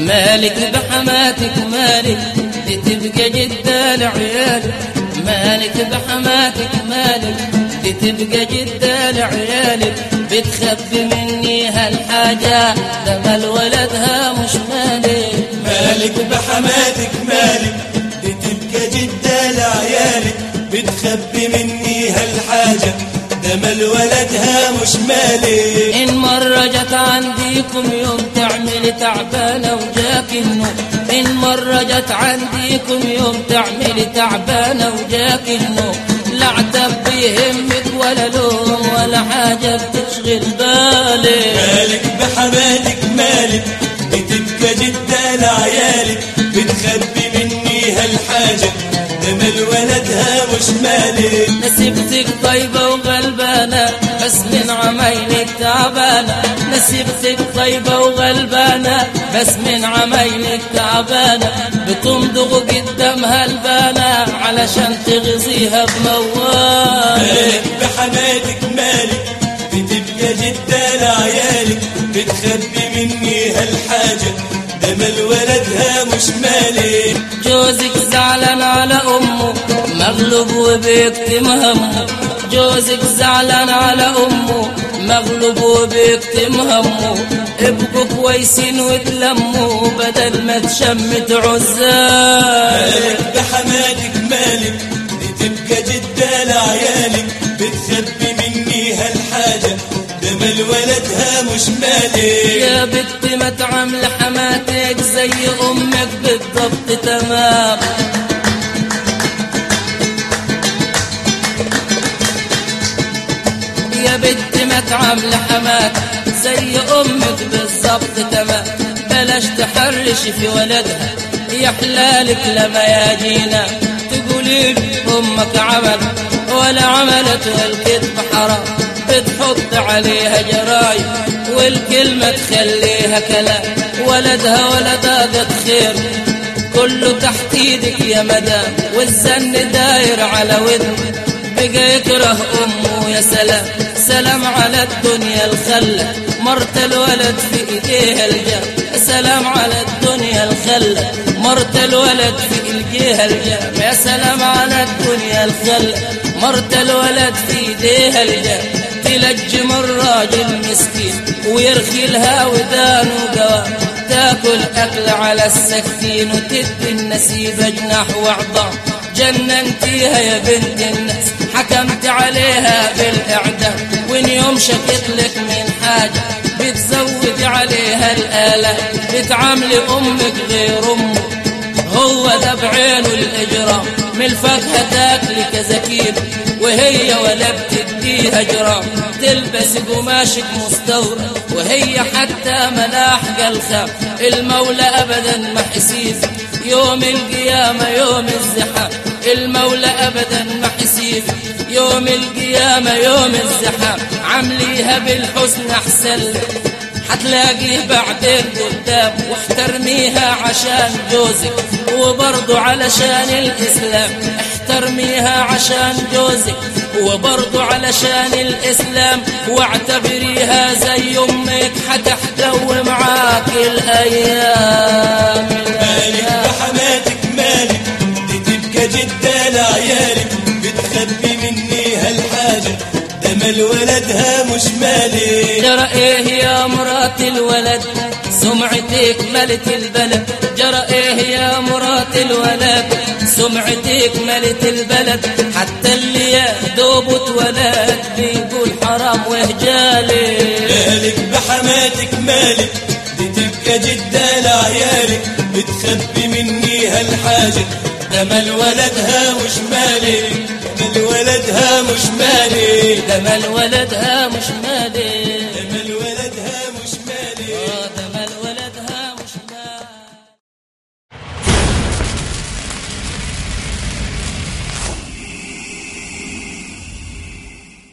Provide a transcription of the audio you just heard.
مالك بحماتك مالك دي تبقى جدة لعيالك مالك بحماتك مالك دي تبقى جدة لعيالك بتخبي مني هالحاجة ده مال ولدها مش مالك مالك بحماتك مالك دي تبقى جدة لعيالك بتخبي مني هالحاجة ده مال ولدها مش مالك إن مرة جت عنديكم يوم تعمل تعبانة وجاك النوم إن مرة جت عنديكم يوم تعمل تعبانة وجاك النوم لا عتب بيهمك ولا لوم ولا حاجة بتشغل بالك مالك بحماتك مالك بتبقى جدة لعيالك بتخبي مني هالحاجة ده مال ولدها مش مالك نسيبتك طيبة وغلبانة بس من عمايلك تعبانة نسيبتك طيبة وغلبانة بس من عمايلك تعبانة بتمضغ قدامها البانة علشان تغذيها بموال مالك بحماتك مالك بتبقى جدة لعيالك بتخبي مني هالحاجة ده مال ولدها مش مالك جوزك زعلان على أمه مغلوب وبيكتم همه جوزك زعلان على أمه مغلوب وبيكتم همه ابقوا كويسين وتلموا بدل ما تشمت عزال مالك بحماتك مالك بتبقى جدة لعيالك بتخبي مني هالحاجة ده مال ولدها مش مالك يا بنت ما تعامل حماتك زي امك بالضبط تمام يا بنت ما تعامل حماتك زي امك بالضبط تمام بلاش تحرش في ولدها يا حلالك لما يجينا تقولي لي امك عمل ولا عملت والكذب حرام بتحط عليها جرايم والكلمة تخليها كلام ولدها ولدها قد خير كله تحت ايدك يا مدام والزن داير على ودنه بقى يكره امه يا سلام سلام على الدنيا الخلة مرت الولد في ايديها الجام سلام على الدنيا الخلة مرت الولد في ايديها الجام يا سلام على الدنيا الخلة مرت الولد في ايديها الجام تلجم الراجل مسكين ويرخي لها ودان وقوام تاكل اكل على السكين وتدي النسيب جناح وعظام جننتيها يا بنت الناس حكمت عليها بالاعدام وان يوم شكت لك من حاجه بتزود عليها الآلة بتعاملي امك غير امك هو ده بعينه الاجرام من الفاكهه تاكلي كذا كيلو وهي ولا بتديها جرام تلبس قماشك مستورد وهي حتى ملاحق الخام المولى ابدا ما حسيب يوم القيامه يوم الزحام المولى ابدا ما حسيب يوم القيامه يوم الزحام عمليها بالحسن احسن لك حتلاقيه بعدين قدام واحترميها عشان جوزك وبرضو علشان الإسلام احترميها عشان جوزك وبرضو علشان الإسلام واعتبريها زي أمك حتحتوي معاك الأيام مالك بحماتك مالك دي تبقى جدة لعيالك بتخبي مني هالحاجة ده مال ولدها مش مالك جرى ايه يا مرات الولد سمعتك ملت البلد جرى ايه يا مرات الولد سمعتك ملت البلد حتى اللي يا دوب اتولد بيقول حرام وهجالي مالك بحماتك مالك دي تبقى جدة لعيالك بتخبي مني هالحاجة ده مال ولدها مش مالك مال ولدها مش مالك ده مال ولدها مش مالي